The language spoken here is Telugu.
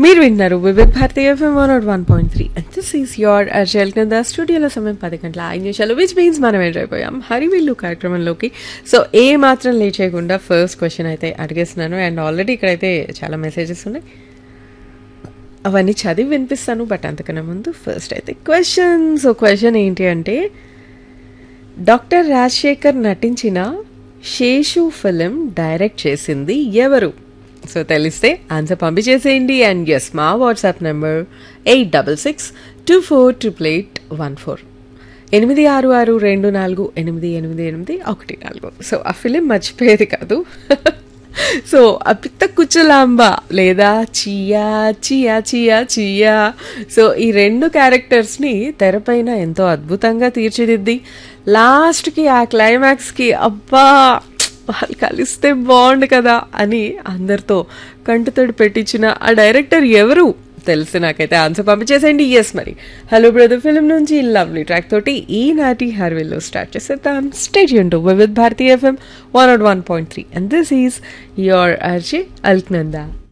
మీరు విన్నారు వివిధ భారతీయ FM one nought one point three and this is your అర్జల్ కింద స్టూడియోలో సమయం పది గంటల ఐదు నిమిషాలు విచ్ మీన్స్ మనం ఎంజాయ్ అయిపోయాం హరివిల్లు కార్యక్రమంలోకి సో ఏ మాత్రం లేట్ చేయకుండా ఫస్ట్ క్వశ్చన్ అయితే అడిగేస్తున్నాను అండ్ ఆల్రెడీ ఇక్కడైతే చాలా మెసేజెస్ ఉన్నాయి అవన్నీ చదివి వినిపిస్తాను బట్ అంతకన్నా ముందు ఫస్ట్ అయితే క్వశ్చన్ సో క్వశ్చన్ ఏంటి అంటే డాక్టర్ రాజశేఖర్ నటించిన శేషు ఫిలిం డైరెక్ట్ చేసింది ఎవరు సో తెలిస్తే ఆన్సర్ పంపించేసేయండి అండ్ ఎస్ మా WhatsApp number eight double six two four triple eight one four ఎనిమిది ఆరు ఆరు రెండు నాలుగు ఎనిమిది ఎనిమిది ఎనిమిది ఒకటి నాలుగు సో ఆ ఫిలిం మర్చిపోయేది కాదు సో ఆ పిత్త కుచ్చలాంబ లేదా చియా చియా చియా చియా సో ఈ రెండు క్యారెక్టర్స్ని తెరపైన ఎంతో అద్భుతంగా తీర్చిదిద్ది లాస్ట్కి ఆ క్లైమాక్స్కి అబ్బా వాళ్ళు కలిస్తే బాగుండు కదా అని అందరితో కంటుతడి పెట్టించిన ఆ డైరెక్టర్ ఎవరు తెలిసి నాకైతే ఆన్సర్ పంపించేసేయండి ఎస్ మరి హలో బ్రదర్ ఫిల్మ్ నుంచి లవ్లీ ట్రాక్ తోటి ఈనాటి హర్విల్లో స్టార్ట్ చేసేద్దాం stay tuned to Vividh Bharati FM one nought one point three and this is your RJ Alaknanda